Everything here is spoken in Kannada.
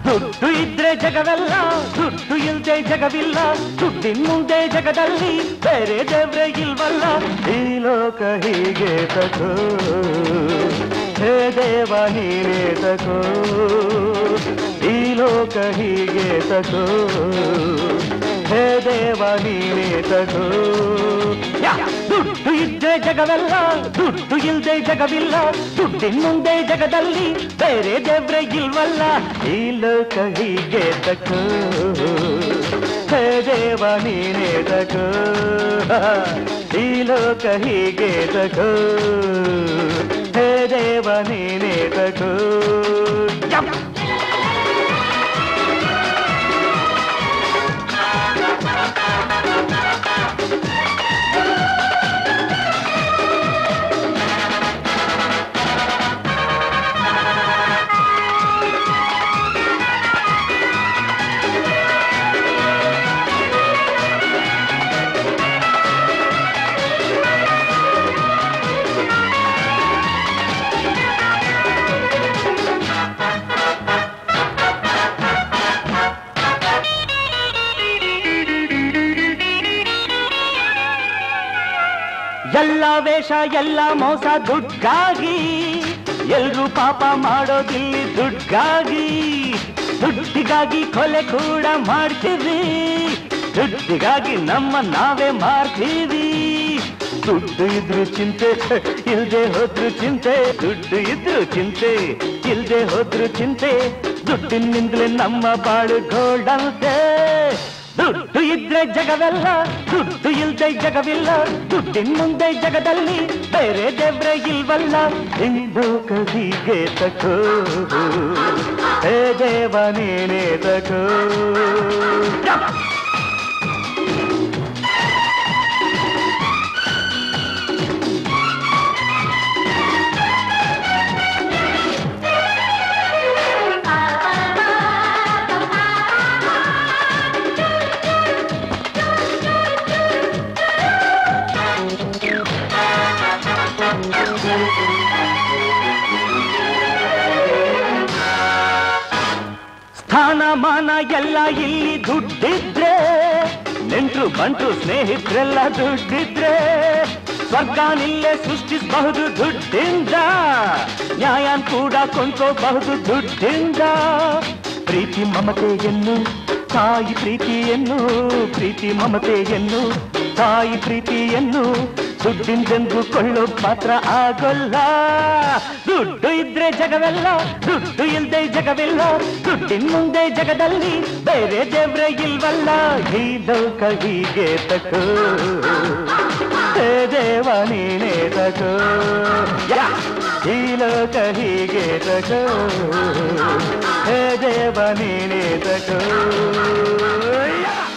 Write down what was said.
ದುಡ್ಡು ಇದ್ರೆ ಜಗವೆಲ್ಲ ದುಡ್ಡು ಇಲ್ದೆ ಜಗವಿಲ್ಲ ದುಡ್ಡಿನ ಮುಂದೆ ಜಗದಲ್ಲಿ ಬೇರೆ ದೇವ್ರೆ ಇಲ್ವಲ್ಲ ಈ ಲೋಕ ಹೀಗೆ ತಕೋ ಹೇ ದೇವ ನೀನೇ ತಕೋ ಈ ಲೋಕ ಹೀಗೆ ತಕೋ ಹೇ ದೇವ ನೀನೇ ತಕೋ ಯಾ! ದುಡ್ಡು ಇದ್ದೆ ಜಗವೆಲ್ಲ ದುಡ್ಡು ಇಲ್ದೆ ಜಗವಿಲ್ಲ ದುಡ್ಡಿನ ಮುಂದೆ ಜಗದಲ್ಲಿ ಬೇರೆ ದೇವ್ರೆ ಇಲ್ವಲ್ಲ ಈ ಲೋಕ ಹೀಗೆ ತಕೋ ಹೇ ದೇವ ನೀನೇ ತಕೋ ಈ ಲೋಕ ಹೀಗೆ ತಕೋ ಹೇ ದೇವ ನೀನೇ ತಕೋ ಯಪ್! ಎಲ್ಲ ವೇಷ ಎಲ್ಲ ಮೋಸ ದುಡ್ಗಾಗಿ ಎಲ್ರೂ ಪಾಪ ಮಾಡೋದಿಲ್ಲಿ ದುಡ್ಗಾಗಿ ದುಡ್ಡಿಗಾಗಿ ಕೊಲೆ ಕೂಡ ಮಾಡ್ತೀವಿ ದುಡ್ಡಿಗಾಗಿ ನಮ್ಮ ನಾವೇ ಮಾರ್ತೀವಿ ದುಡ್ಡು ಇದ್ರು ಚಿಂತೆ ಇಲ್ದೆ ಹೋದ್ರು ಚಿಂತೆ ದುಡ್ಡು ಇದ್ರು ಚಿಂತೆ ಇಲ್ದೆ ಹೋದ್ರು ಚಿಂತೆ ದುಡ್ಡಿನಿಂದಲೇ ನಮ್ಮ ಬಾಳು ಗೋಲ್ಡಂತೆ ದುಡ್ಡು ಇದ್ರೆ ಜಗವೆಲ್ಲ ದುಡ್ಡು ಇಲ್ದೆ ಜಗವಿಲ್ಲ ದುಡ್ಡಿನ ಮುಂದೆ ಜಗದಲ್ಲಿ ಬೇರೆ ದೇವ್ರೆ ಇಲ್ವಲ್ಲ ಇಂದು ಕದಿಗೆ ತಕೋ ಹೇ ದೇವ ನೀನೇ ತಕೋ ಸ್ಥಾನಮಾನ ಎಲ್ಲ ಇಲ್ಲಿ ದುಡ್ಡಿದ್ರೆ ನೆಂಟ್ರು ಬಂಟ್ರು ಸ್ನೇಹಿತರೆಲ್ಲ ದುಡ್ಡಿದ್ರೆ ಸ್ವರ್ಗನಿಲ್ಲೇ ಸೃಷ್ಟಿಸಬಹುದು ದುಡ್ಡಿಂದ ನ್ಯಾಯನ್ ಕೂಡ ಕೊಂಡ್ಕೋಬಹುದು ದುಡ್ಡಿಂದ ಪ್ರೀತಿ ಮಮತೆಯನ್ನು ತಾಯಿ ಪ್ರೀತಿಯನ್ನು ಪ್ರೀತಿ ಮಮತೆಯನ್ನು ತಾಯಿ ಪ್ರೀತಿಯನ್ನು ದುಡ್ಡಿಂದೆಂದು ಕೊಳ್ಳೋ ಪಾತ್ರ ಆಗೋಲ್ಲ ದುಡ್ಡು ಇದ್ರೆ ಜಗವೆಲ್ಲ ದುಡ್ಡು ಇಲ್ದೆ ಜಗವಿಲ್ಲ ದುಡ್ಡಿನ ಮುಂದೆ ಜಗದಲ್ಲಿ ಬೇರೆ ದೇವ್ರೆ ಇಲ್ವಲ್ಲ ಈ ಲೋಕ ಹೀಗೆ ತಕೋ ಹೇ ದೇವ ನೀನೇ ತಕೋ ಯಾ! ಈ ಲೋಕ ಹೀಗೆ ತಕೋ ಹೇ ದೇವ ನೀನೇ ತಕೋ ಯಾ!